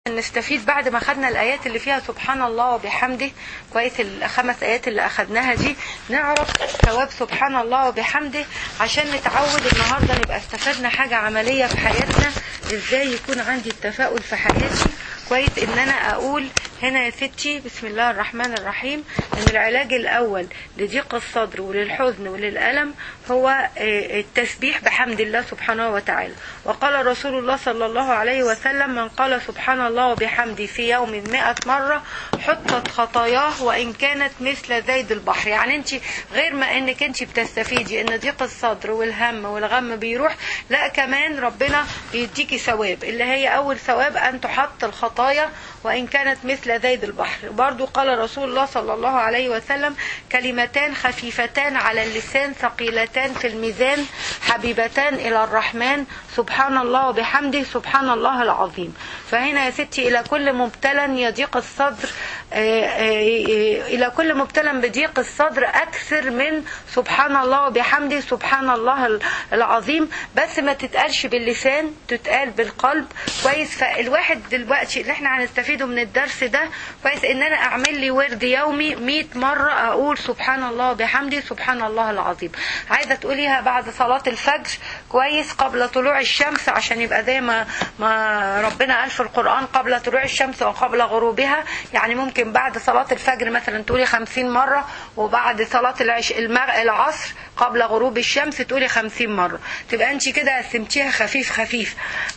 نستفيد بعد ما خدنا الآيات اللي فيها سبحان الله وبحمده كويس الخمس آيات اللي أخدناها دي نعرف ثواب سبحان الله وبحمده عشان نتعود النهاردة نبقى استفدنا حاجة عملية في حياتنا إزاي يكون عندي التفاؤل في حياتي كويس إن أنا أقول هنا يا ستي بسم الله الرحمن الرحيم إن العلاج الأول لضيق الصدر وللحزن وللألم هو التسبيح بحمد الله سبحانه وتعالى وقال رسول الله صلى الله عليه وسلم من قال سبحان الله وبحمده في يوم مئة مرة حطت خطاياه وإن كانت مثل زيد البحر يعني أنت غير ما أنك أنت بتستفيدي أن ضيق الصدر والهم والغم بيروح لا كمان ربنا بيديكي ثواب اللي هي أول ثواب أن تحط الخطايا وإن كانت مثل زيد البحر برضو قال رسول الله صلى الله عليه وسلم كلمتان خفيفتان على اللسان ثقيلتان في الميزان حبيبتان إلى الرحمن سبحان الله وبحمده سبحان الله العظيم فهنا يا ستي إلى كل مبتلى يضيق الصدر إلى كل مبتلى بضيق الصدر أكثر من سبحان الله وبحمده سبحان الله العظيم بس ما تتقالش باللسان تتقال بالقلب كويس فالواحد دلوقتي اللي احنا هنستفيده من الدرس ده كويس ان انا اعمل لي ورد يومي 100 مرة اقول سبحان الله وبحمده سبحان الله العظيم عايزة تقوليها بعد صلاة الفجر كويس قبل طلوع الشمس عشان يبقى زي ما ما ربنا قال في القرآن قبل طلوع الشمس وقبل غروبها يعني ممكن بعد صلاة الفجر مثلا تقولي 50 مرة وبعد صلاة العش... المغ... العصر قبل غروب الشمس تقولي 50 مرة تبقى انت كده قسمتيها خفيف خفيف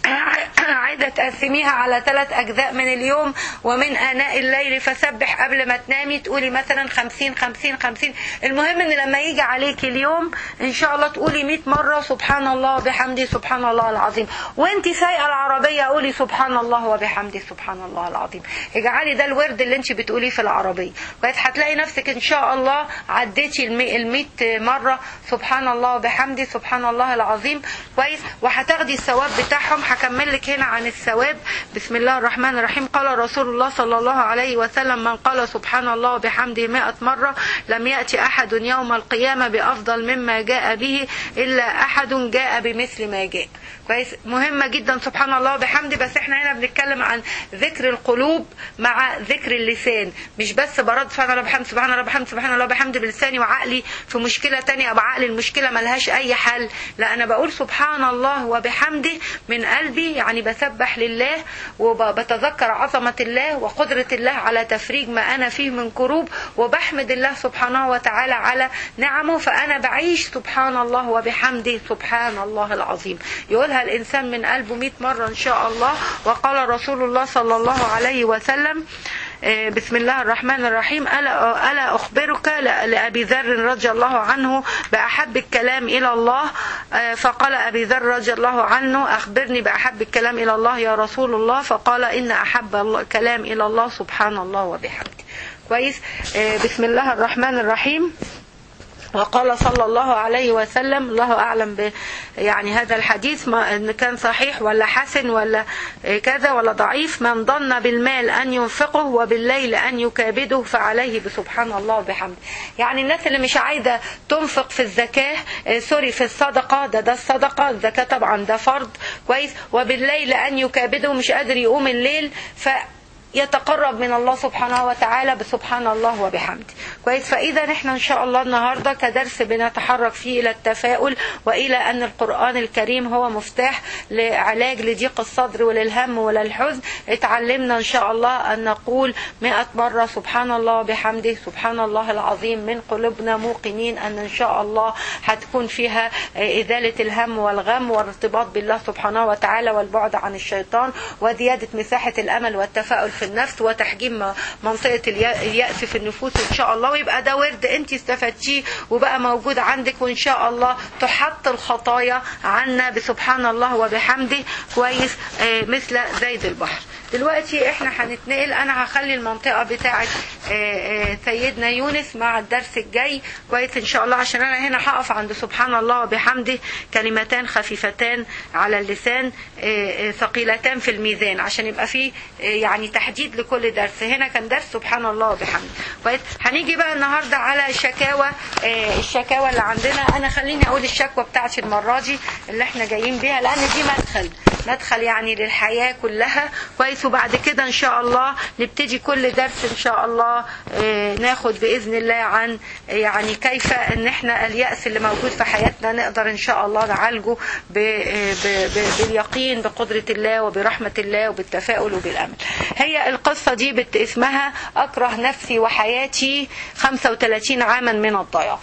عايزة تقسميها على ثلاث أجزاء من اليوم ومن آناء الليل فسبح قبل ما تنامي تقولي مثلا 50 50 50 المهم ان لما يجي عليكي اليوم ان شاء الله تقولي 100 مرة سبحان الله وبحمده سبحان الله العظيم وانت سايقة العربية قولي سبحان الله وبحمده سبحان الله العظيم اجعلي ده الورد اللي انت بتقوليه في العربية كويس هتلاقي نفسك ان شاء الله عديتي ال 100 مرة سبحان الله وبحمده سبحان الله العظيم كويس وهتاخدي الثواب بتاعهم هكمل لك هنا عن الثواب بسم الله الرحمن الرحيم قال رسول الله صلى الله عليه وسلم من قال سبحان الله وبحمده مئة مرة لم يأتي أحد يوم القيامة بأفضل مما جاء به إلا أحد جاء بمثل ما جاء كويس مهمة جدا سبحان الله وبحمده بس احنا هنا بنتكلم عن ذكر القلوب مع ذكر اللسان مش بس برد سبحان الله وبحمده سبحان الله وبحمده سبحان الله وبحمده بلساني وعقلي في مشكلة تانية أو عقلي المشكلة ملهاش أي حل لا أنا بقول سبحان الله وبحمده من قلبي يعني بسبح لله وبتذكر عظمة الله وقدرة الله على تفريج ما أنا فيه من كروب وبحمد الله سبحانه وتعالى على نعمه فأنا بعيش سبحان الله وبحمده سبحان الله العظيم يقولها الإنسان من قلبه 100 مرة إن شاء الله وقال رسول الله صلى الله عليه وسلم بسم الله الرحمن الرحيم ألا, ألا أخبرك لأبي ذر رضي الله عنه بأحب الكلام إلى الله فقال أبي ذر رضي الله عنه أخبرني بأحب الكلام إلى الله يا رسول الله فقال إن أحب الكلام إلى الله سبحان الله وبحمده كويس بسم الله الرحمن الرحيم وقال صلى الله عليه وسلم الله أعلم ب يعني هذا الحديث ما إن كان صحيح ولا حسن ولا كذا ولا ضعيف من ظن بالمال أن ينفقه وبالليل أن يكابده فعليه بسبحان الله وبحمده يعني الناس اللي مش عايزة تنفق في الزكاة سوري في الصدقة ده ده الصدقة الزكاة طبعا ده فرض كويس وبالليل أن يكابده مش قادر يقوم الليل ف يتقرب من الله سبحانه وتعالى بسبحان الله وبحمده كويس فإذا نحن إن شاء الله النهاردة كدرس بنتحرك فيه إلى التفاؤل وإلى أن القرآن الكريم هو مفتاح لعلاج لضيق الصدر وللهم وللحزن اتعلمنا إن شاء الله أن نقول مئة مرة سبحان الله وبحمده سبحان الله العظيم من قلوبنا موقنين أن إن شاء الله هتكون فيها إزالة الهم والغم والارتباط بالله سبحانه وتعالى والبعد عن الشيطان وزيادة مساحة الأمل والتفاؤل في النفس وتحجيم منطقة اليأس في النفوس إن شاء الله ويبقى ده ورد أنت استفدتيه وبقى موجود عندك وإن شاء الله تحط الخطايا عنا بسبحان الله وبحمده كويس مثل زيد البحر دلوقتي احنا هنتنقل انا هخلي المنطقة بتاعة سيدنا يونس مع الدرس الجاي كويس ان شاء الله عشان انا هنا هقف عند سبحان الله وبحمده كلمتان خفيفتان على اللسان ثقيلتان في الميزان عشان يبقى فيه يعني تحديد لكل درس هنا كان درس سبحان الله وبحمده كويس هنيجي بقى النهارده على الشكاوى الشكاوى اللي عندنا انا خليني اقول الشكوى بتاعتي المرة دي اللي احنا جايين بيها لان دي مدخل مدخل يعني للحياة كلها كويس وبعد كده ان شاء الله نبتدي كل درس ان شاء الله آه، ناخد باذن الله عن يعني كيف ان احنا اليأس اللي موجود في حياتنا نقدر ان شاء الله نعالجه ب- ب- ب- باليقين بقدرة الله وبرحمة الله وبالتفاؤل وبالامل هي القصة دي بت اسمها اكره نفسي وحياتي 35 عاما من الضياع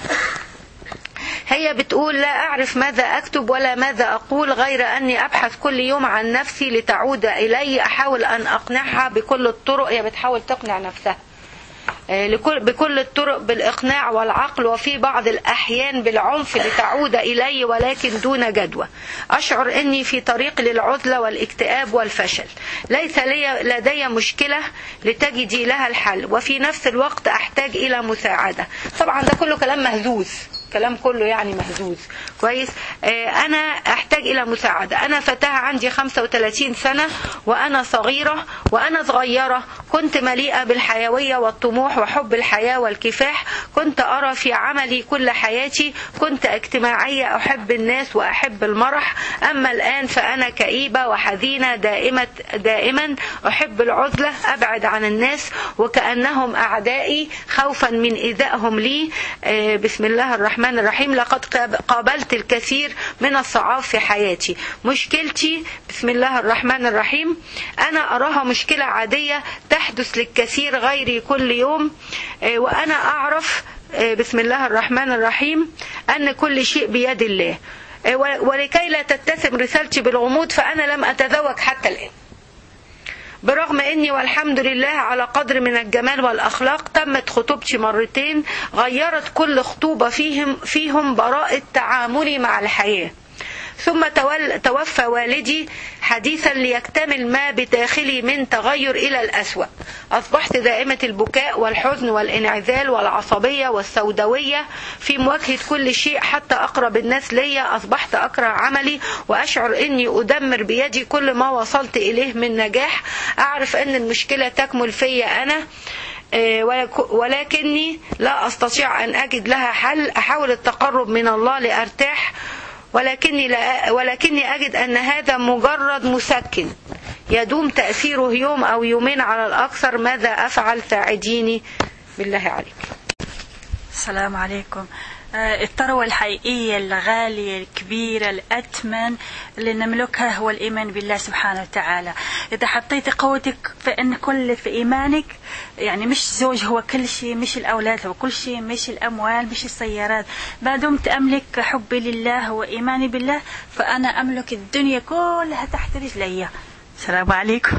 هي بتقول لا أعرف ماذا أكتب ولا ماذا أقول غير أني أبحث كل يوم عن نفسي لتعود إلي أحاول أن أقنعها بكل الطرق هي بتحاول تقنع نفسها آه، لكل بكل الطرق بالإقناع والعقل وفي بعض الأحيان بالعنف لتعود إلي ولكن دون جدوى أشعر أني في طريق للعزلة والاكتئاب والفشل ليس لي لدي مشكلة لتجدي لها الحل وفي نفس الوقت أحتاج إلى مساعدة طبعا ده كله كلام مهزوز كلام كله يعني مهزوز كويس آه، انا احتاج الى مساعده انا فتاه عندي 35 سنه وانا صغيره وانا صغيره كنت مليئه بالحيويه والطموح وحب الحياه والكفاح كنت ارى في عملي كل حياتي كنت اجتماعيه احب الناس واحب المرح اما الان فانا كئيبه وحزينه دائمه دائما احب العزله ابعد عن الناس وكانهم اعدائي خوفا من ايذائهم لي آه، بسم الله الرحمن الرحيم لقد قاب- قابلت الكثير من الصعاب في حياتي مشكلتي بسم الله الرحمن الرحيم انا اراها مشكله عاديه تحدث للكثير غيري كل يوم آه، وانا اعرف آه، بسم الله الرحمن الرحيم ان كل شيء بيد الله آه، ولكي لا تتسم رسالتي بالغموض فانا لم اتزوج حتى الان برغم اني والحمد لله على قدر من الجمال والاخلاق تمت خطوبتي مرتين غيرت كل خطوبه فيهم فيهم براءه تعاملي مع الحياه ثم تول توفى والدي حديثا ليكتمل ما بداخلي من تغير إلى الأسوأ أصبحت دائمة البكاء والحزن والانعزال والعصبية والسوداوية في مواجهة كل شيء حتى أقرب الناس لي أصبحت أكره عملي وأشعر أني أدمر بيدي كل ما وصلت إليه من نجاح أعرف أن المشكلة تكمل في أنا آه، ولك- ولكني لا أستطيع أن أجد لها حل أحاول التقرب من الله لأرتاح ولكني لا ولكني أجد أن هذا مجرد مسكن يدوم تأثيره يوم أو يومين على الأكثر ماذا أفعل ساعديني بالله عليك السلام عليكم آه، الثروة الحقيقية الغالية الكبيرة الأثمن اللي نملكها هو الإيمان بالله سبحانه وتعالى إذا حطيت قوتك في أن كل في إيمانك يعني مش زوج هو كل شيء مش الأولاد هو كل شيء مش الأموال مش السيارات ما دمت أملك حبي لله وإيماني بالله فأنا أملك الدنيا كلها تحت رجلي السلام عليكم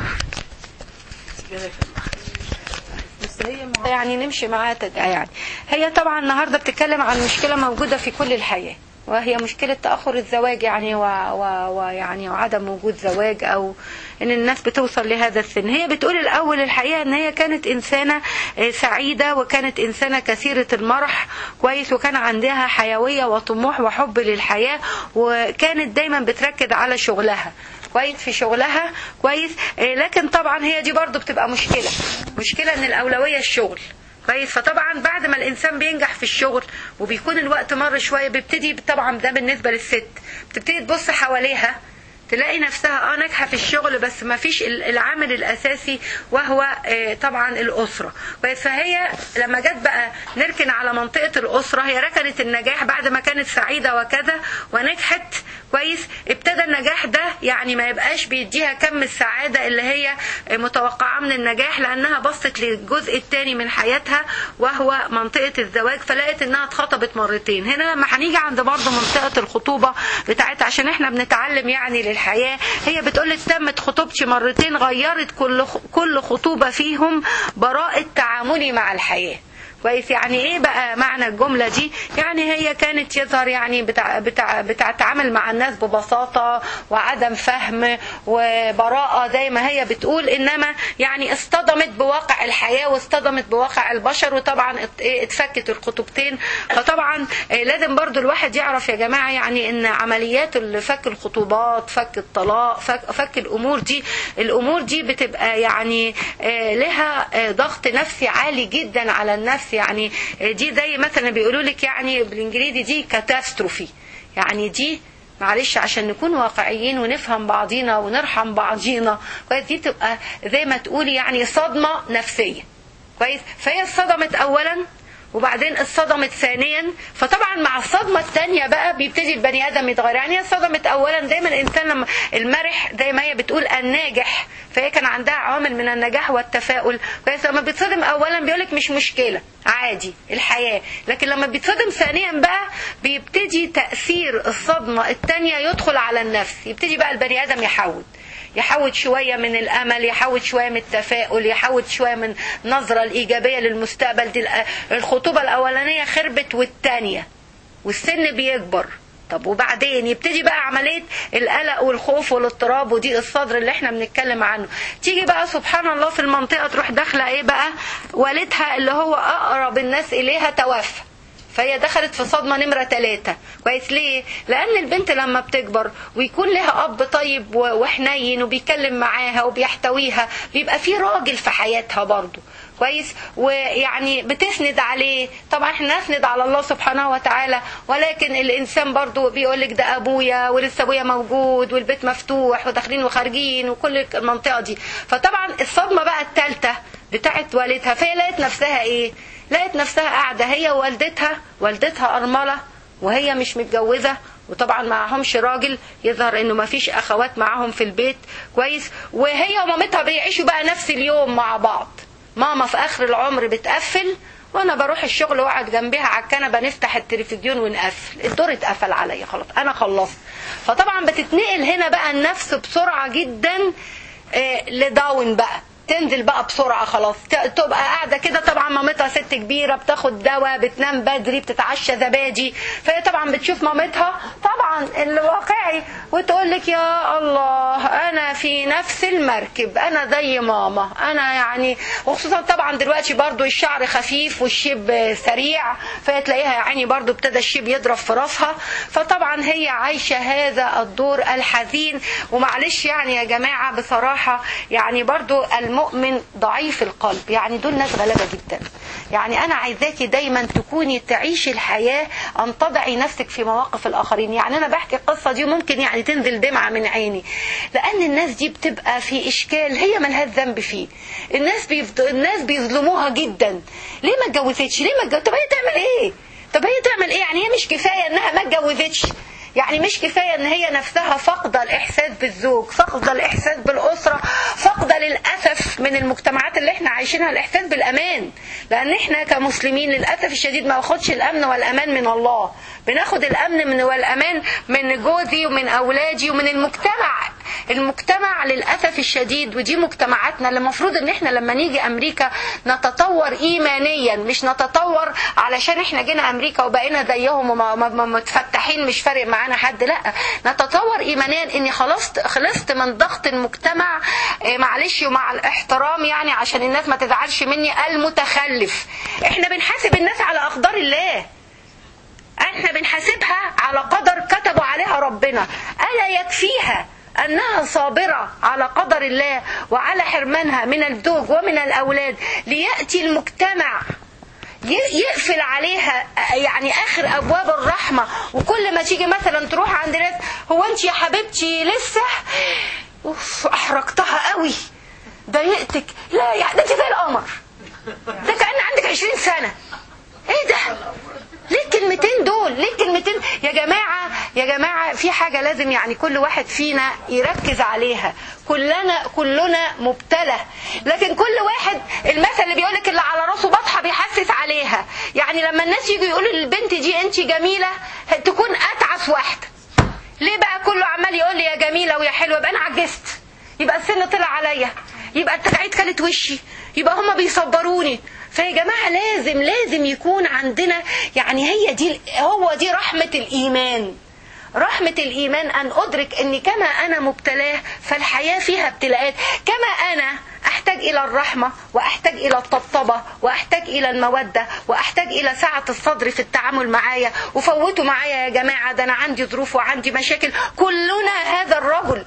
يعني نمشي معاها تد- يعني هي طبعا النهارده بتتكلم عن مشكله موجوده في كل الحياه وهي مشكلة تأخر الزواج يعني ويعني و... و... يعني وعدم وجود زواج أو إن الناس بتوصل لهذا السن هي بتقول الأول الحقيقة إن هي كانت إنسانة آه، سعيدة وكانت إنسانة كثيرة المرح كويس وكان عندها حيوية وطموح وحب للحياة وكانت دايما بتركز على شغلها كويس في شغلها كويس آه، لكن طبعا هي دي برضو بتبقى مشكلة مشكلة ان الأولوية الشغل كويس فطبعا بعد ما الانسان بينجح في الشغل وبيكون الوقت مر شويه بيبتدي طبعا ده بالنسبه للست بتبتدي تبص حواليها تلاقي نفسها اه ناجحه في الشغل بس ما فيش ال- العامل الاساسي وهو آه، طبعا الاسره كويس فهي لما جت بقى نركن على منطقه الاسره هي ركنت النجاح بعد ما كانت سعيده وكذا ونجحت كويس ابتدى النجاح ده يعني ما يبقاش بيديها كم السعاده اللي هي متوقعه من النجاح لانها بصت للجزء الثاني من حياتها وهو منطقه الزواج فلقت انها اتخطبت مرتين هنا لما هنيجي عند برضه منطقه الخطوبه بتاعتها عشان احنا بنتعلم يعني للحياه هي بتقول لك تمت خطوبتي مرتين غيرت كل كل خطوبه فيهم براءه تعاملي مع الحياه كويس يعني ايه بقى معنى الجملة دي يعني هي كانت يظهر يعني بتاع بتاع بتتعامل مع الناس ببساطة وعدم فهم وبراءة زي ما هي بتقول انما يعني اصطدمت بواقع الحياة واصطدمت بواقع البشر وطبعا ات- إيه اتفكت الخطوبتين فطبعا إيه لازم برضو الواحد يعرف يا جماعة يعني ان عمليات ال- فك الخطوبات فك الطلاق فك, فك الامور دي الامور دي بتبقى يعني آه، لها آه، ضغط نفسي عالي جدا على النفس يعني آه، دي زي مثلا بيقولوا لك يعني بالانجليزي دي كاتاستروفي يعني دي معلش عشان نكون واقعيين ونفهم بعضينا ونرحم بعضينا كويس دي تبقى زي ما تقولي يعني صدمة نفسية كويس فهي اتصدمت اولا وبعدين اتصدمت ثانيا فطبعا مع الصدمه الثانيه بقى بيبتدي البني ادم يتغير يعني هي اتصدمت اولا دايما الانسان لما المرح زي ما هي بتقول الناجح فهي كان عندها عوامل من النجاح والتفاؤل كويس لما بيتصدم اولا بيقولك مش مشكله عادي الحياه لكن لما بيتصدم ثانيا بقى بيبتدي تاثير الصدمه الثانيه يدخل على النفس يبتدي بقى البني ادم يحود يحوت شوية من الأمل يحوت شوية من التفاؤل يحوت شوية من نظرة الإيجابية للمستقبل دي الخطوبة الأولانية خربت والتانية والسن بيكبر طب وبعدين يبتدي بقى عملية القلق والخوف والاضطراب وضيق الصدر اللي احنا بنتكلم عنه تيجي بقى سبحان الله في المنطقة تروح داخلة ايه بقى والدها اللي هو أقرب الناس إليها توفى فهي دخلت في صدمة نمرة ثلاثة كويس ليه؟ لأن البنت لما بتكبر ويكون لها أب طيب وحنين وبيتكلم معاها وبيحتويها بيبقى في راجل في حياتها برضه كويس ويعني بتسند عليه طبعا احنا نسند على الله سبحانه وتعالى ولكن الانسان برضو بيقول لك ده ابويا ولسه ابويا موجود والبيت مفتوح وداخلين وخارجين وكل المنطقه دي فطبعا الصدمه بقى الثالثه بتاعت والدها فهي لقت نفسها ايه لقت نفسها قاعده هي ووالدتها والدتها ارمله وهي مش متجوزه وطبعا معهمش راجل يظهر انه ما فيش اخوات معاهم في البيت كويس وهي ومامتها بيعيشوا بقى نفس اليوم مع بعض ماما في اخر العمر بتقفل وانا بروح الشغل واقعد جنبها على الكنبه نفتح التلفزيون ونقفل الدور اتقفل عليا خلاص انا خلصت فطبعا بتتنقل هنا بقى النفس بسرعه جدا لداون بقى تنزل بقى بسرعة خلاص تبقى قاعدة كده طبعا مامتها ست كبيرة بتاخد دواء بتنام بدري بتتعشى زبادي فهي طبعا بتشوف مامتها طبعا الواقعي وتقول لك يا الله أنا في نفس المركب أنا زي ماما أنا يعني وخصوصا طبعا دلوقتي برضو الشعر خفيف والشيب سريع فهي تلاقيها يعني برضو ابتدى الشيب يضرب في راسها فطبعا هي عايشة هذا الدور الحزين ومعلش يعني يا جماعة بصراحة يعني برضو المؤمن ضعيف القلب يعني دول ناس غلابة جدا يعني أنا عايزاكي دايما تكوني تعيشي الحياة أن تضعي نفسك في مواقف الآخرين يعني أنا بحكي القصة دي ممكن يعني تنزل دمعة من عيني لأن الناس دي بتبقى في إشكال هي ملهاش ذنب فيه الناس بيفض... الناس بيظلموها جدا ليه ما اتجوزتش ليه ما اتجوزتش طب هي تعمل إيه طب هي تعمل إيه يعني هي مش كفاية إنها ما اتجوزتش يعني مش كفاية ان هي نفسها فاقدة الاحساس بالزوج فاقدة الاحساس بالاسرة فاقدة للأسف من المجتمعات اللي احنا عايشينها الاحساس بالامان لان احنا كمسلمين للأسف الشديد ما باخدش الامن والامان من الله بناخد الامن من والامان من جوزي ومن اولادي ومن المجتمع المجتمع للأسف الشديد ودي مجتمعاتنا اللي المفروض ان احنا لما نيجي امريكا نتطور ايمانيا مش نتطور علشان احنا جينا امريكا وبقينا زيهم ومتفتحين مش فارق معانا حد لا نتطور ايمانيا اني خلصت خلصت من ضغط المجتمع معلش ومع الاحترام يعني عشان الناس ما تزعلش مني المتخلف احنا بنحاسب الناس على اقدار الله احنا بنحاسبها على قدر كتبوا عليها ربنا الا يكفيها أنها صابرة على قدر الله وعلى حرمانها من الزوج ومن الأولاد ليأتي المجتمع يقفل عليها يعني اخر ابواب الرحمه وكل ما تيجي مثلا تروح عند ناس هو انت يا حبيبتي لسه اوف احرجتها قوي ضايقتك لا يا ده انت زي القمر ده كان عندك 20 سنه ايه ده ليه الكلمتين دول ليه الكلمتين يا جماعة يا جماعة في حاجة لازم يعني كل واحد فينا يركز عليها كلنا كلنا مبتلى لكن كل واحد المثل اللي بيقولك اللي على راسه بطحة بيحسس عليها يعني لما الناس يجوا يقولوا للبنت دي انت جميلة تكون اتعس واحدة ليه بقى كله عمال يقول لي يا جميلة ويا حلوة يبقى انا عجزت يبقى السن طلع عليا يبقى التجاعيد كانت وشي يبقى هما بيصبروني فيا جماعة لازم لازم يكون عندنا يعني هي دي هو دي رحمة الإيمان رحمة الإيمان أن أدرك أني كما أنا مبتلاه فالحياة فيها ابتلاءات كما أنا أحتاج إلى الرحمة وأحتاج إلى الطبطبة وأحتاج إلى المودة وأحتاج إلى سعة الصدر في التعامل معايا وفوتوا معايا يا جماعة ده أنا عندي ظروف وعندي مشاكل كلنا هذا الرجل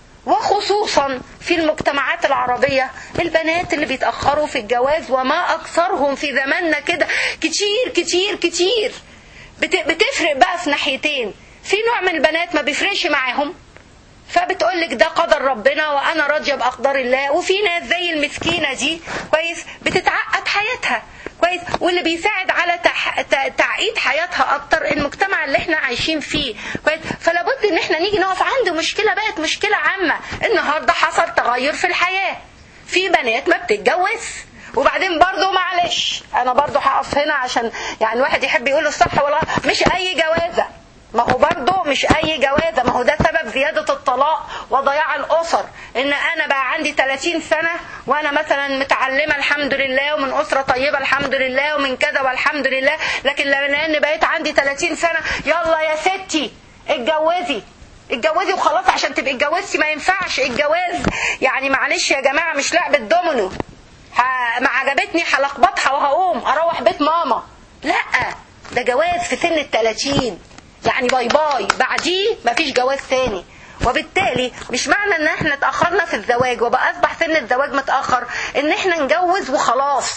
وخصوصا في المجتمعات العربية البنات اللي بيتأخروا في الجواز وما أكثرهم في زماننا كده كتير كتير كتير بتفرق بقى في ناحيتين في نوع من البنات ما بيفرقش معاهم فبتقول لك ده قدر ربنا وانا راضيه باقدار الله وفي ناس زي المسكينه دي كويس بتتعقد حياتها كويس واللي بيساعد على تح... ت- تعقيد حياتها اكتر المجتمع اللي احنا عايشين فيه كويس فلابد ان احنا نيجي نقف عند مشكله بقت مشكله عامه النهارده حصل تغير في الحياه في بنات ما بتتجوز وبعدين برضو معلش انا برضو هقف هنا عشان يعني الواحد يحب يقول الصح ولا مش اي جوازه ما هو برضه مش اي جوازه ما هو ده سبب زياده الطلاق وضياع الاسر ان انا بقى عندي 30 سنه وانا مثلا متعلمه الحمد لله ومن اسره طيبه الحمد لله ومن كذا والحمد لله لكن لان بقيت عندي 30 سنه يلا يا ستي اتجوزي اتجوزي وخلاص عشان تبقي اتجوزتي ما ينفعش الجواز يعني معلش يا جماعه مش لعبه دومينو ه- ما عجبتني هلخبطها وهقوم اروح بيت ماما لا ده جواز في سن التلاتين يعني باي باي بعديه مفيش جواز تاني وبالتالي مش معنى ان احنا اتاخرنا في الزواج وبقى اصبح سن الزواج متاخر ان احنا نجوز وخلاص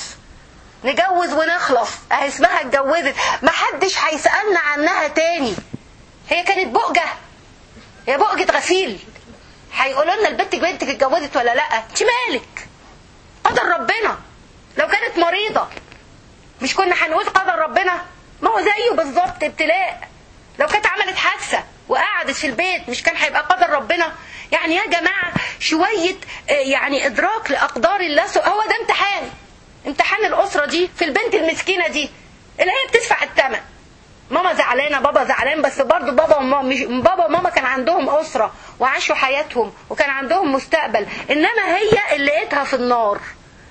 نجوز ونخلص اهي اسمها اتجوزت محدش هيسالنا عنها تاني هي كانت بؤجه هي بؤجه غسيل هيقولوا لنا البنت بنتك اتجوزت ولا لا انت مالك قدر ربنا لو كانت مريضة مش كنا هنقول قدر ربنا ما هو زيه بالظبط ابتلاء لو كانت عملت حادثة وقعدت في البيت مش كان هيبقى قدر ربنا يعني يا جماعة شوية آه، يعني إدراك لأقدار الله سو- هو ده امتحان امتحان الأسرة دي في البنت المسكينة دي اللي هي بتدفع الثمن ماما زعلانه بابا زعلان بس برضه بابا وماما مش بابا وماما كان عندهم اسره وعاشوا حياتهم وكان عندهم مستقبل انما هي اللي لقيتها في النار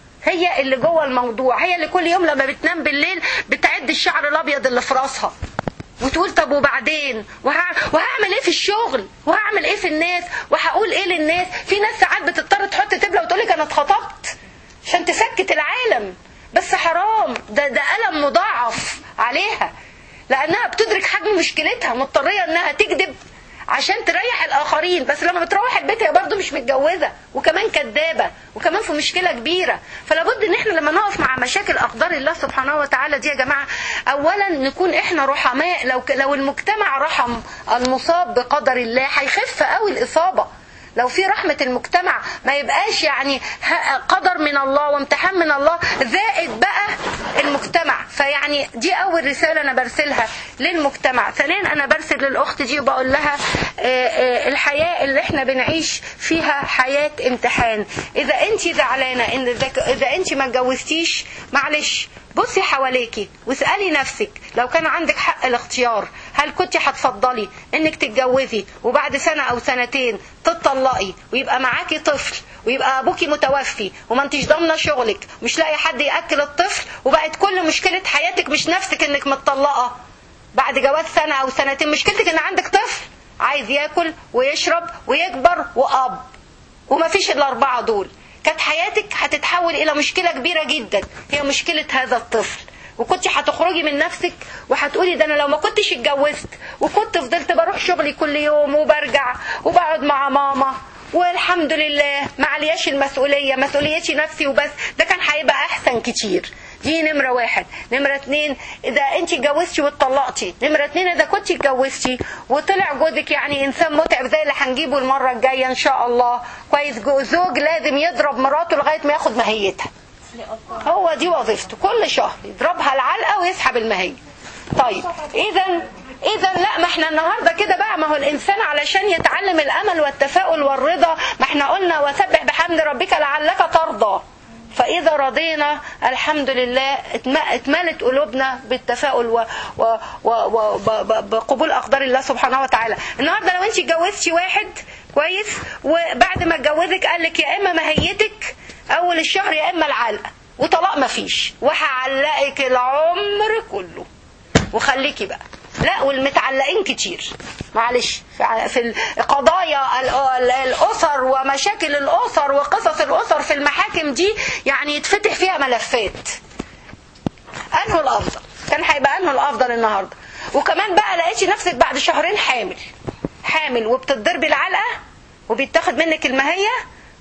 هي اللي جوه الموضوع هي اللي كل يوم لما بتنام بالليل بتعد الشعر الابيض اللي في راسها وتقول طب وبعدين وهع... وهعمل ايه في الشغل وهعمل ايه في الناس وهقول ايه للناس في ناس ساعات بتضطر تحط تبله وتقول لك انا اتخطبت عشان تسكت العالم بس حرام ده ده الم مضاعف عليها لانها بتدرك حجم مشكلتها مضطريه انها تكذب عشان تريح الاخرين بس لما بتروح البيت هي برضه مش متجوزه وكمان كدابه وكمان في مشكله كبيره فلابد ان احنا لما نقف مع مشاكل اقدار الله سبحانه وتعالى دي يا جماعه اولا نكون احنا رحماء لو لو المجتمع رحم المصاب بقدر الله هيخف قوي الاصابه لو في رحمة المجتمع ما يبقاش يعني ه- قدر من الله وامتحان من الله زائد بقى المجتمع فيعني دي أول رسالة أنا برسلها للمجتمع ثانيا أنا برسل للأخت دي وبقول لها آه، آه، الحياة اللي احنا بنعيش فيها حياة امتحان إذا أنت زعلانة إن إذا- إذا أنت ما اتجوزتيش معلش بصي حواليكي واسألي نفسك لو كان عندك حق الاختيار هل كنت هتفضلي انك تتجوزي وبعد سنة او سنتين تطلقي ويبقى معاكي طفل ويبقى ابوكي متوفي وما انتيش ضامنه شغلك مش لاقي حد ياكل الطفل وبقت كل مشكله حياتك مش نفسك انك متطلقه بعد جواز سنه او سنتين مشكلتك ان عندك طفل عايز ياكل ويشرب ويكبر واب وما فيش الاربعه دول كانت حياتك هتتحول الى مشكله كبيره جدا هي مشكله هذا الطفل وكنت هتخرجي من نفسك وهتقولي ده انا لو ما كنتش اتجوزت وكنت فضلت بروح شغلي كل يوم وبرجع وبقعد مع ماما والحمد لله ما علياش المسؤوليه مسؤوليتي نفسي وبس ده كان هيبقى احسن كتير دي نمرة واحد نمرة اتنين إذا أنت اتجوزتي واتطلقتي نمرة اتنين إذا كنت اتجوزتي وطلع جوزك يعني إنسان متعب زي اللي هنجيبه المرة الجاية إن شاء الله كويس جو- زوج لازم يضرب مراته لغاية ما ياخد ماهيتها هو دي وظيفته كل شهر يضربها العلقة ويسحب الماهية طيب إذا إذا لا ما احنا النهارده كده بقى ما هو الإنسان علشان يتعلم الأمل والتفاؤل والرضا ما احنا قلنا وسبح بحمد ربك لعلك ترضى فإذا رضينا الحمد لله اتم- اتملت قلوبنا بالتفاؤل و و و و ب- ب- بقبول أقدار الله سبحانه وتعالى النهارده لو انت اتجوزتي واحد كويس وبعد ما اتجوزك قال لك يا إما ماهيتك أول الشهر يا إما العلقة وطلاق مفيش وهعلقك العمر كله وخليكي بقى لا والمتعلقين كتير معلش في- في القضايا ال- ال- الاسر ومشاكل الاسر وقصص الاسر في المحاكم دي يعني يتفتح فيها ملفات انه الافضل كان هيبقى انه الافضل النهارده وكمان بقى لقيتي نفسك بعد شهرين حامل حامل وبتتضربي العلقه وبيتاخد منك المهيه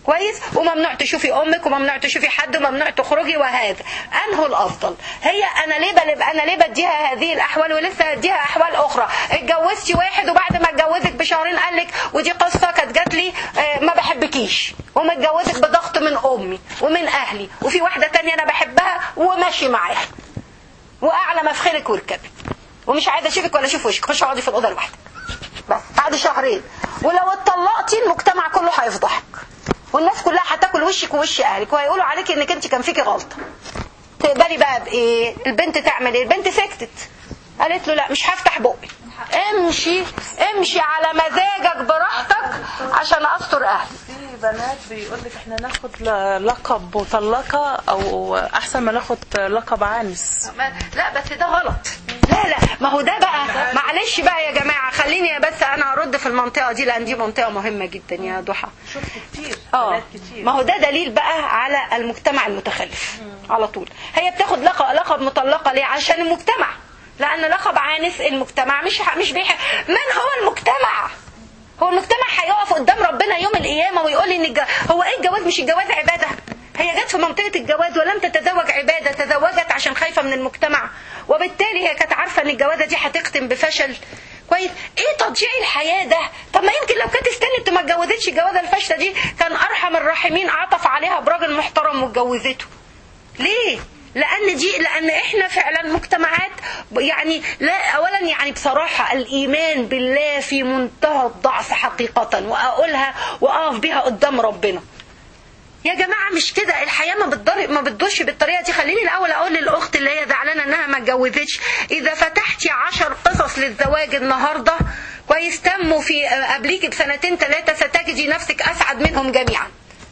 كويس وممنوع تشوفي امك وممنوع تشوفي حد وممنوع تخرجي وهذا انه الافضل هي انا ليه بل انا ليه بديها هذه الاحوال ولسه هديها احوال اخرى اتجوزتي واحد وبعد ما اتجوزك بشهرين قال لك ودي قصه كانت جات لي آه، ما بحبكيش ومتجوزك بضغط من امي ومن اهلي وفي واحده تانية انا بحبها وماشي معاها واعلى مفخرك واركبي ومش عايزه اشوفك ولا اشوف وشك خش اقعدي في الاوضه لوحدك بس بعد شهرين ولو اتطلقتي المجتمع كله هيفضحك والناس كلها هتاكل وشك ووش اهلك وهيقولوا عليك انك انت كان فيكي غلطه تقبلي بقى بايه البنت تعمل ايه البنت سكتت قالت له لا مش هفتح بقي امشي امشي على مزاجك براحتك عشان استر اهلي في بنات بيقول لك احنا ناخد ل- لقب مطلقة او احسن ما ناخد لقب عانس ما- لا بس ده غلط لا لا ما هو ده بقى معلش بقى يا جماعه خليني بس انا ارد في المنطقه دي لان دي منطقه مهمه جدا يا ضحى شفت كتير اه بنات كتير ما هو ده دليل بقى على المجتمع المتخلف على طول هي بتاخد لقب لقب مطلقه ليه عشان المجتمع لان لقب عانس المجتمع مش مش بيح... من هو المجتمع هو المجتمع هيقف قدام ربنا يوم القيامه ويقول لي ان الج... هو ايه الجواز مش الجواز عباده هي جت في منطقه الجواز ولم تتزوج عباده تزوجت عشان خايفه من المجتمع وبالتالي هي كانت عارفه ان الجوازه دي هتختم بفشل كويس ايه تضييع الحياه ده طب ما يمكن لو كانت استنت ما اتجوزتش الجوازه الفاشله دي كان ارحم الراحمين عطف عليها براجل محترم واتجوزته ليه لان دي لان احنا فعلا مجتمعات يعني لا اولا يعني بصراحه الايمان بالله في منتهى الضعف حقيقه واقولها واقف بها قدام ربنا يا جماعه مش كده الحياه ما بتضر ما بتدوش بالطريقه دي خليني الاول اقول للاخت اللي هي زعلانه انها ما اتجوزتش اذا فتحتي عشر قصص للزواج النهارده كويس تموا في قبليك بسنتين ثلاثه ستجدي نفسك اسعد منهم جميعا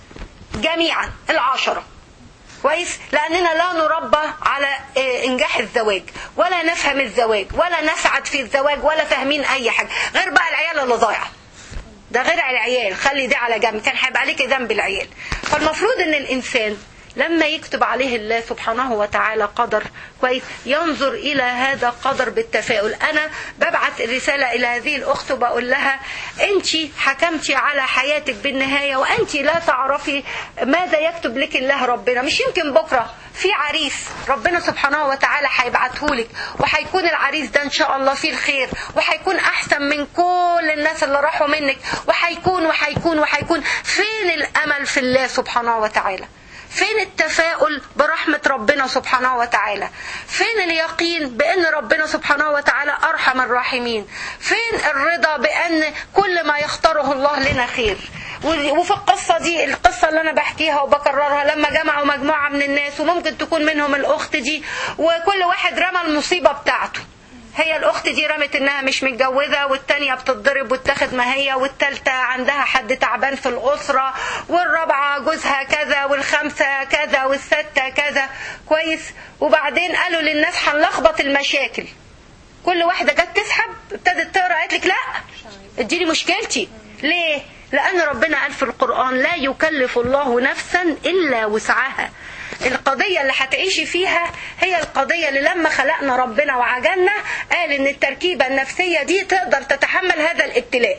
جميعا العشره كويس لاننا لا نربى على آه، انجاح الزواج ولا نفهم الزواج ولا نسعد في الزواج ولا فاهمين اي حاجه غير بقى العيال اللي ضايعه ده غير العيال خلي ده على جنب كان هيبقى عليك ذنب العيال فالمفروض ان الانسان لما يكتب عليه الله سبحانه وتعالى قدر كويس ينظر الى هذا قدر بالتفاؤل انا ببعت رساله الى هذه الاخت وبقول لها انت حكمتي على حياتك بالنهايه وانت لا تعرفي ماذا يكتب لك الله ربنا مش يمكن بكره في عريس ربنا سبحانه وتعالى هيبعته لك وهيكون العريس ده ان شاء الله فيه الخير وهيكون احسن من كل الناس اللي راحوا منك وهيكون وهيكون وهيكون فين الامل في الله سبحانه وتعالى فين التفاؤل برحمة ربنا سبحانه وتعالى فين اليقين بأن ربنا سبحانه وتعالى أرحم الراحمين فين الرضا بأن كل ما يختاره الله لنا خير وفي القصة دي القصة اللي أنا بحكيها وبكررها لما جمعوا مجموعة من الناس وممكن تكون منهم الأخت دي وكل واحد رمى المصيبة بتاعته هي الاخت دي رمت انها مش متجوزه والتانيه بتتضرب وتاخد ما هي والتالته عندها حد تعبان في الاسره والرابعه جوزها كذا والخامسه كذا والسته كذا كويس وبعدين قالوا للناس هنلخبط المشاكل كل واحده جت تسحب ابتدت تقرا قالت لك لا اديني مشكلتي ليه لان ربنا قال في القران لا يكلف الله نفسا الا وسعها القضية اللي هتعيشي فيها هي القضية اللي لما خلقنا ربنا وعجلنا قال ان التركيبة النفسية دي تقدر تتحمل هذا الابتلاء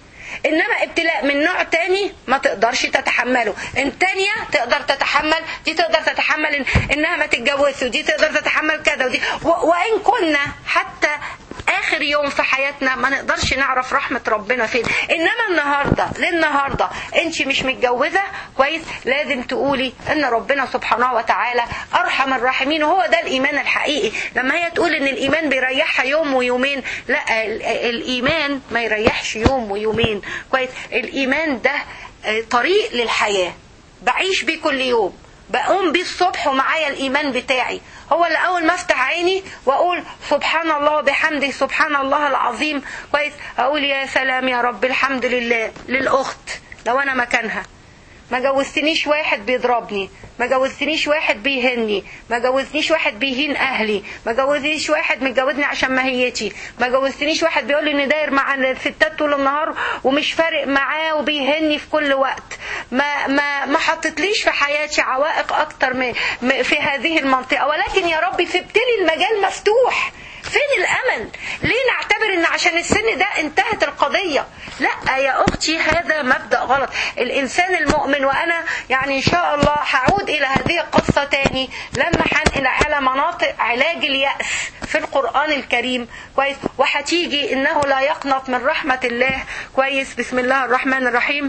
انما ابتلاء من نوع تاني ما تقدرش تتحمله التانية تقدر تتحمل دي تقدر تتحمل إن انها ما تتجوزش ودي تقدر تتحمل كذا ودي و... وان كنا حتى اخر يوم في حياتنا ما نقدرش نعرف رحمة ربنا فين انما النهاردة للنهاردة انت مش متجوزة كويس لازم تقولي ان ربنا سبحانه وتعالى ارحم الراحمين وهو ده الايمان الحقيقي لما هي تقول ان الايمان بيريحها يوم ويومين لا ال- الايمان ما يريحش يوم ويومين كويس الايمان ده آه، طريق للحياة بعيش بيه كل يوم بقوم بيه الصبح ومعايا الايمان بتاعي هو اللي اول ما افتح عيني واقول سبحان الله وبحمده سبحان الله العظيم كويس اقول يا سلام يا رب الحمد لله للاخت لو انا مكانها ما جوزتنيش واحد بيضربني ما جوزتنيش واحد بيهني ما جوزتنيش واحد بيهين اهلي ما جوزتنيش واحد متجوزني عشان ماهيتي ما جوزتنيش واحد بيقول لي ان داير مع الستات طول النهار ومش فارق معاه وبيهني في كل وقت ما ما ما حطتليش في حياتي عوائق اكتر من م- في هذه المنطقه ولكن يا رب سبت لي المجال مفتوح فين الامل ليه نعتبر ان عشان السن ده انتهت القضيه لا يا اختي هذا مبدا غلط الانسان المؤمن وانا يعني ان شاء الله هعود الى هذه القصه تاني لما هنقل على مناطق علاج الياس في القران الكريم كويس وهتيجي انه لا يقنط من رحمه الله كويس بسم الله الرحمن الرحيم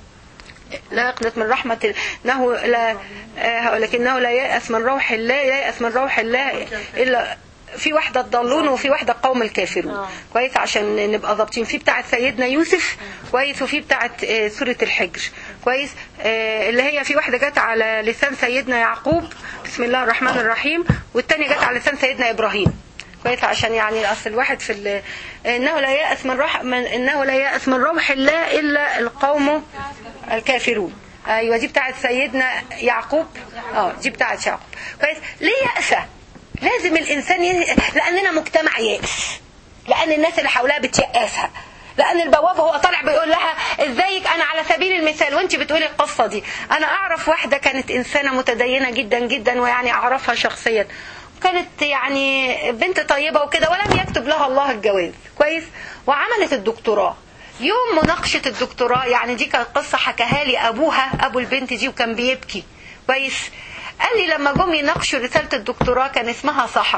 لا يقنط من رحمة ال- انه لا آه، لكنه لا يأس من روح الله لا يأس من روح الله الا في واحدة الضالون وفي واحدة قوم الكافرون كويس عشان نبقى ضابطين في بتاعة سيدنا يوسف كويس وفي بتاعة آه، سورة الحجر كويس آه، اللي هي في واحدة جت على لسان سيدنا يعقوب بسم الله الرحمن الرحيم والتانية جت على لسان سيدنا إبراهيم كويس عشان يعني اصل الواحد في ال- انه لا يأس من روح من انه لا يأس من روح الله الا القوم الكافرون ايوه دي بتاعت سيدنا يعقوب اه دي بتاعت يعقوب كويس ليه يأسى لازم الانسان ي... لاننا مجتمع يائس لان الناس اللي حواليها بتيأسها لان البواب هو طالع بيقول لها ازيك انا على سبيل المثال وانت بتقولي القصه دي انا اعرف واحده كانت انسانه متدينه جدا جدا ويعني اعرفها شخصيا كانت يعني بنت طيبه وكده ولم يكتب لها الله الجواز كويس وعملت الدكتوراه يوم مناقشه الدكتوراه يعني دي كانت قصه حكاها لي ابوها ابو البنت دي وكان بيبكي كويس قال لي لما جم يناقشوا رساله الدكتوراه كان اسمها سحر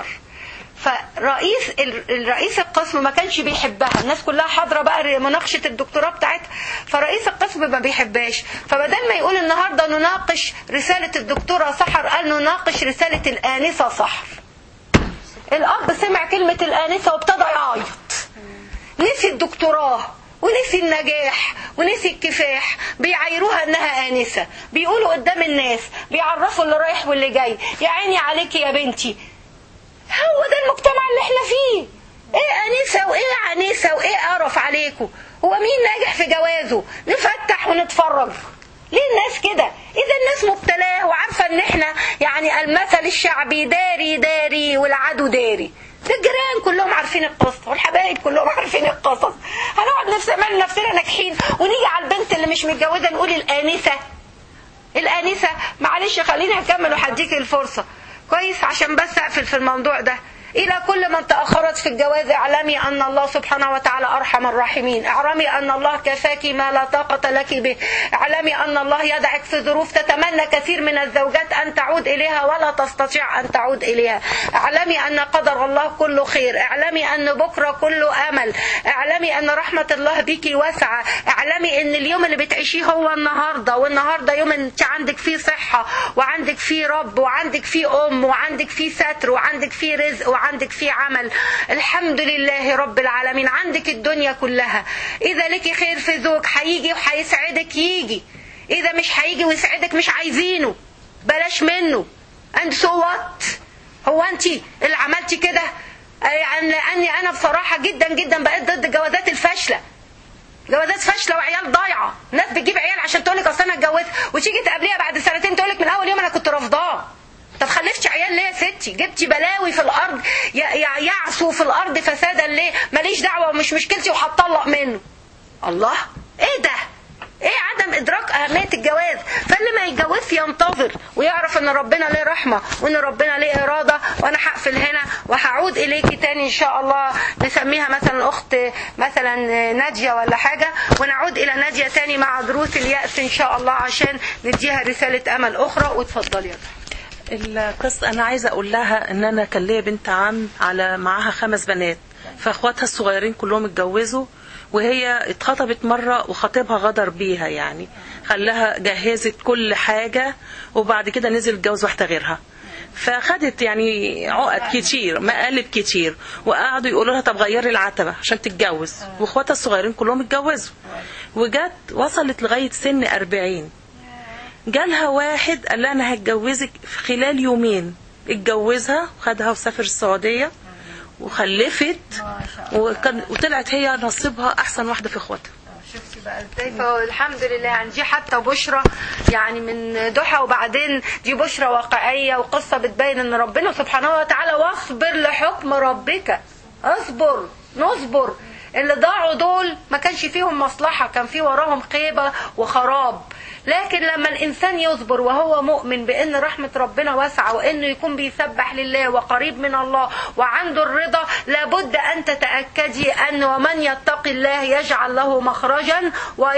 فرئيس الرئيس القسم ما كانش بيحبها الناس كلها حاضره بقى مناقشه الدكتوراه بتاعتها فرئيس القسم ما بيحبهاش فبدل ما يقول النهارده نناقش رساله الدكتوره سحر قال نناقش رساله الانسه سحر الاب سمع كلمه الانسه وابتدى يعيط نسي الدكتوراه ونسي النجاح ونسي الكفاح بيعايروها انها انسه بيقولوا قدام الناس بيعرفوا اللي رايح واللي جاي يا عيني عليكي يا بنتي هو ده المجتمع اللي احنا فيه ايه انسه وايه عنيسه وايه قرف عليكم هو مين ناجح في جوازه نفتح ونتفرج ليه الناس كده اذا الناس مبتلاه وعارفه ان احنا يعني المثل الشعبي داري داري والعدو داري ده الجيران كلهم عارفين القصة والحبايب كلهم عارفين القصص هنقعد نفس نعمل نفسنا ناجحين ونيجي على البنت اللي مش متجوزة نقول الآنسة الآنسة معلش خليني أكمل وهديك الفرصة كويس عشان بس أقفل في الموضوع ده إلى كل من تأخرت في الجواز اعلمي أن الله سبحانه وتعالى أرحم الراحمين اعلمي أن الله كفاك ما لا طاقة لك به اعلمي أن الله يدعك في ظروف تتمنى كثير من الزوجات أن تعود إليها ولا تستطيع أن تعود إليها اعلمي أن قدر الله كله خير اعلمي أن بكرة كله أمل اعلمي أن رحمة الله بك واسعة اعلمي أن اليوم اللي بتعيشيه هو النهاردة والنهاردة يوم أنت عندك فيه صحة وعندك فيه رب وعندك فيه أم وعندك فيه ستر وعندك فيه رزق وعندك فيه عمل الحمد لله رب العالمين عندك الدنيا كلها إذا لك خير في زوج هيجي وهيسعدك يجي إذا مش هيجي ويسعدك مش عايزينه بلاش منه and so what هو أنت اللي عملتي كده يعني لأني أنا بصراحة جدا جدا بقيت ضد الجوازات الفاشلة جوازات فاشله وعيال ضايعه ناس بتجيب عيال عشان تقول لك اصل انا اتجوزت وتيجي تقابليها بعد سنتين تقول لك من اول يوم انا كنت رافضاه طب خلفتي عيال ليه يا ستي جبتي بلاوي في الارض يعصوا في الارض فسادا ليه ماليش دعوه ومش مشكلتي وهتطلق منه الله ايه ده ايه عدم ادراك اهميه الجواز فاللي ما يتجوزش ينتظر ويعرف ان ربنا ليه رحمه وان ربنا ليه اراده وانا هقفل هنا وهعود اليكي تاني ان شاء الله نسميها مثلا اخت مثلا ناديه ولا حاجه ونعود الى ناديه تاني مع دروس الياس ان شاء الله عشان نديها رساله امل اخرى واتفضلي يا القصة أنا عايزة أقول لها إن أنا كان ليا بنت عم على معاها خمس بنات فأخواتها الصغيرين كلهم اتجوزوا وهي اتخطبت مرة وخطيبها غدر بيها يعني خلاها جهزت كل حاجة وبعد كده نزل اتجوز واحدة غيرها فخدت يعني عقد كتير مقالب كتير وقعدوا يقولوا لها طب غيري العتبة عشان تتجوز واخواتها الصغيرين كلهم اتجوزوا وجت وصلت لغاية سن أربعين جالها واحد قال لها انا هتجوزك في خلال يومين اتجوزها وخدها وسافر السعودية وخلفت وكان وطلعت هي نصيبها احسن واحدة في اخواتها شفتي بقى ازاي فالحمد لله يعني دي حتى بشرى يعني من ضحى وبعدين دي بشرى واقعيه وقصه بتبين ان ربنا سبحانه وتعالى واصبر لحكم ربك اصبر نصبر اللي ضاعوا دول ما كانش فيهم مصلحه كان في وراهم خيبه وخراب لكن لما الانسان يصبر وهو مؤمن بان رحمه ربنا واسعه وانه يكون بيسبح لله وقريب من الله وعنده الرضا لابد ان تتاكدي ان ومن يتقي الله يجعل له مخرجا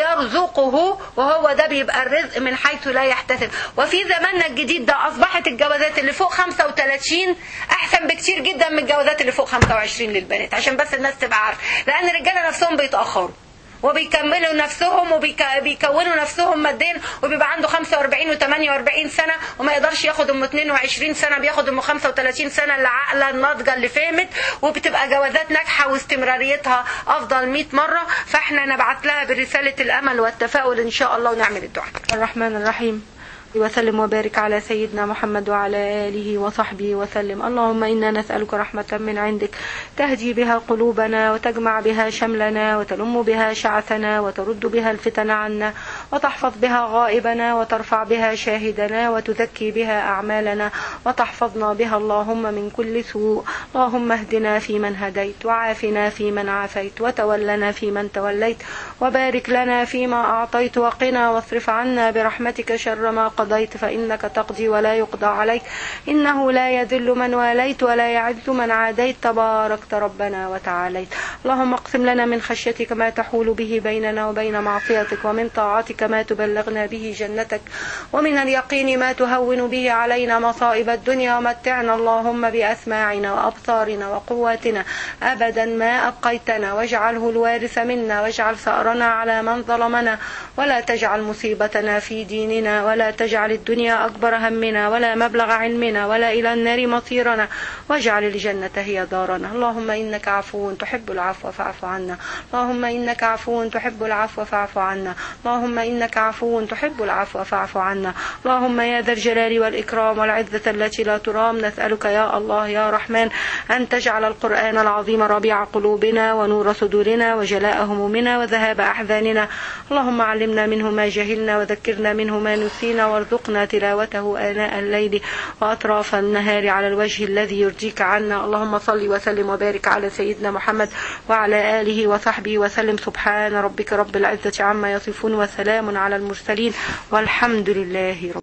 ويرزقه وهو ده بيبقى الرزق من حيث لا يحتسب وفي زماننا الجديد ده اصبحت الجوازات اللي فوق 35 احسن بكتير جدا من الجوازات اللي فوق 25 للبنات عشان بس الناس تبقى عارفه لان الرجاله نفسهم بيتاخروا وبيكملوا نفسهم وبيكونوا نفسهم ماديا وبيبقى عنده 45 و48 سنه وما يقدرش ياخد ام 22 سنه بياخد ام 35 سنه اللي عاقله الناضجه اللي فهمت وبتبقى جوازات ناجحه واستمراريتها افضل 100 مره فاحنا نبعت لها برساله الامل والتفاؤل ان شاء الله ونعمل الدعاء. الرحمن الرحيم وسلم وبارك على سيدنا محمد وعلى آله وصحبه وسلم اللهم إنا نسألك رحمة من عندك تهدي بها قلوبنا وتجمع بها شملنا وتلم بها شعثنا وترد بها الفتن عنا وتحفظ بها غائبنا وترفع بها شاهدنا وتزكي بها أعمالنا وتحفظنا بها اللهم من كل سوء اللهم اهدنا فيمن هديت وعافنا فيمن عافيت وتولنا فيمن توليت وبارك لنا فيما أعطيت وقنا واصرف عنا برحمتك شر ما قضيت فإنك تقضي ولا يقضى عليك إنه لا يذل من واليت ولا يعز من عاديت تباركت ربنا وتعاليت اللهم اقسم لنا من خشيتك ما تحول به بيننا وبين معصيتك ومن طاعتك ما تبلغنا به جنتك ومن اليقين ما تهون به علينا مصائب الدنيا ومتعنا اللهم بأسماعنا وأبصارنا وقواتنا أبدا ما أبقيتنا واجعله الوارث منا واجعل ثأرنا على من ظلمنا ولا تجعل مصيبتنا في ديننا ولا تجعل الدنيا أكبر همنا ولا مبلغ علمنا ولا إلى النار مصيرنا واجعل الجنة هي دارنا اللهم إنك عفو تحب العفو فاعف عنا اللهم إنك عفو تحب العفو فاعف عنا اللهم إنك عفو تحب العفو فاعف عنا اللهم يا ذا الجلال والإكرام والعزة التي لا ترام نسألك يا الله يا رحمن أن تجعل القرآن العظيم ربيع قلوبنا ونور صدورنا وجلاء همومنا وذهاب أحزاننا اللهم علمنا منه ما جهلنا وذكرنا منه ما نسينا وارزقنا تلاوته آناء الليل وأطراف النهار على الوجه الذي يرضيك عنا اللهم صل وسلم وبارك على سيدنا محمد وعلى آله وصحبه وسلم سبحان ربك رب العزة عما يصفون وسلام على المرسلين والحمد لله رب